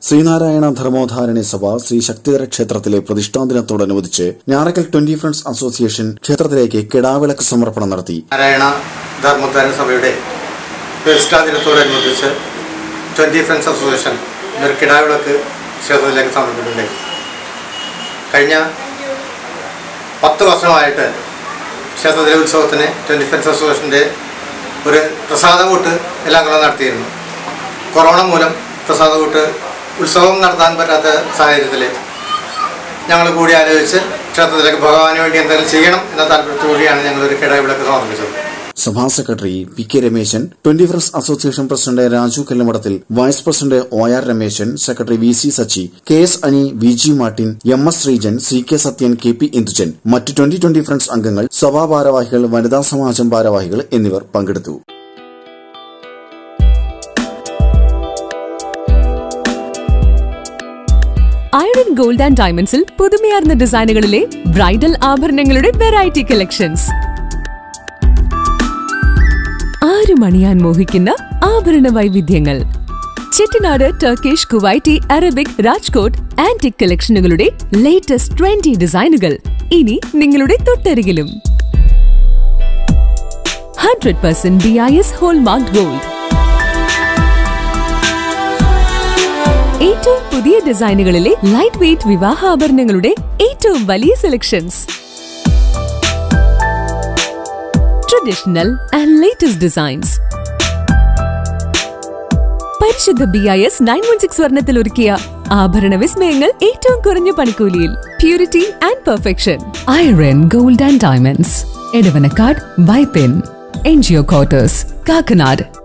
ശ്രീനാരായണ ധർമ്മോദ്ധാരണി സഭ ശ്രീ ശക്തിധര ക്ഷേത്രത്തിലെ പ്രതിഷ്ഠാദിനത്തോടനുബന്ധിച്ച് ഞാറക്കൽ ട്വന്റി ഫ്രണ്ട്സ് അസോസിയേഷൻ ക്ഷേത്രത്തിലേക്ക് കിടാവിളക്ക് സമർപ്പണം നടത്തി നാരായണ ധർമ്മോദ്ധാരണ സഭയുടെ പ്രതിഷ്ഠാ ദിനത്തോടനുബന്ധിച്ച് ട്വൻറ്റി ഫ്രണ്ട്സ് അസോസിയേഷൻ ഒരു കിടാവിളക്ക് ക്ഷേത്രത്തിലേക്ക് സമർപ്പിച്ചിട്ടുണ്ടായി കഴിഞ്ഞ പത്ത് വർഷമായിട്ട് ക്ഷേത്രത്തിലെ ഉത്സവത്തിന് ട്വൻറ്റി ഫ്രണ്ട്സ് അസോസിയേഷൻ്റെ ഒരു പ്രസാദകൂട്ട് എല്ലാ കൊല്ലം നടത്തിയിരുന്നു കൊറോണ മൂലം പ്രസാദകൂട്ട് ഉത്സവം നടത്താൻ പറ്റാത്ത സാഹചര്യത്തിൽ ഞങ്ങൾ കൂടി ആലോചിച്ച് ക്ഷേത്രത്തിലേക്ക് ഭഗവാന് വേണ്ടി എന്തെങ്കിലും ചെയ്യണം എന്ന താല്പര്യത്തോടുകൂടിയാണ് ഞങ്ങളൊരു കിടാവിളക്ക് സമർപ്പിച്ചത് സഭാ secretary P K Rameshan twenty friends association president Raju Kallamadathil vice president O R Rameshan secretary V C Sachi K S Ani V G Martin M S Sreejan C K Sathyan K P Indujan മറ്റ് ട്വന്റി ട്വന്റി ഫ്രണ്ട്സ് അംഗങ്ങൾ സഭാ ഭാരവാഹികൾ വനിതാ സമാജം ഭാരവാഹികൾ എന്നിവർ പങ്കെടുത്തു ഐറൻ ഗോൾഡ് ആൻഡ് ഡയമണ്ട്സിൽ പുതുമയാർന്ന ഡിസൈനുകളിലെ ബ്രൈഡൽ ആഭരണങ്ങളുടെ വെറൈറ്റി കളക്ഷൻസ് ആരും അണിയാൻ മോഹിക്കുന്ന ആഭരണ വൈവിധ്യങ്ങൾ Chettinad Turkish Kuwaiti Arabic Rajkot antique കളക്ഷനുകളുടെ ലേറ്റസ്റ്റ് ട്രെൻഡി ഡിസൈനുകൾ ഇനി നിങ്ങളുടെ തൊട്ടരികിലും hundred percent B I S hallmark gold ഏറ്റവും പുതിയ ഡിസൈനുകളിലെ ലൈറ്റ് വെയ്റ്റ് വിവാഹാഭരണങ്ങളുടെ ഏറ്റവും വലിയ selections traditional and latest designs പരിശുദ്ധ B I S nine one six വർണ്ണത്തിൽ ഒരുക്കിയ ആഭരണ വിസ്മയങ്ങൾ ഏറ്റവും കുറഞ്ഞ പണിക്കൂലിയിൽ purity and perfection Airen gold and diamonds Edavanakkad ബൈപെൻ NGO quarters Kakkanad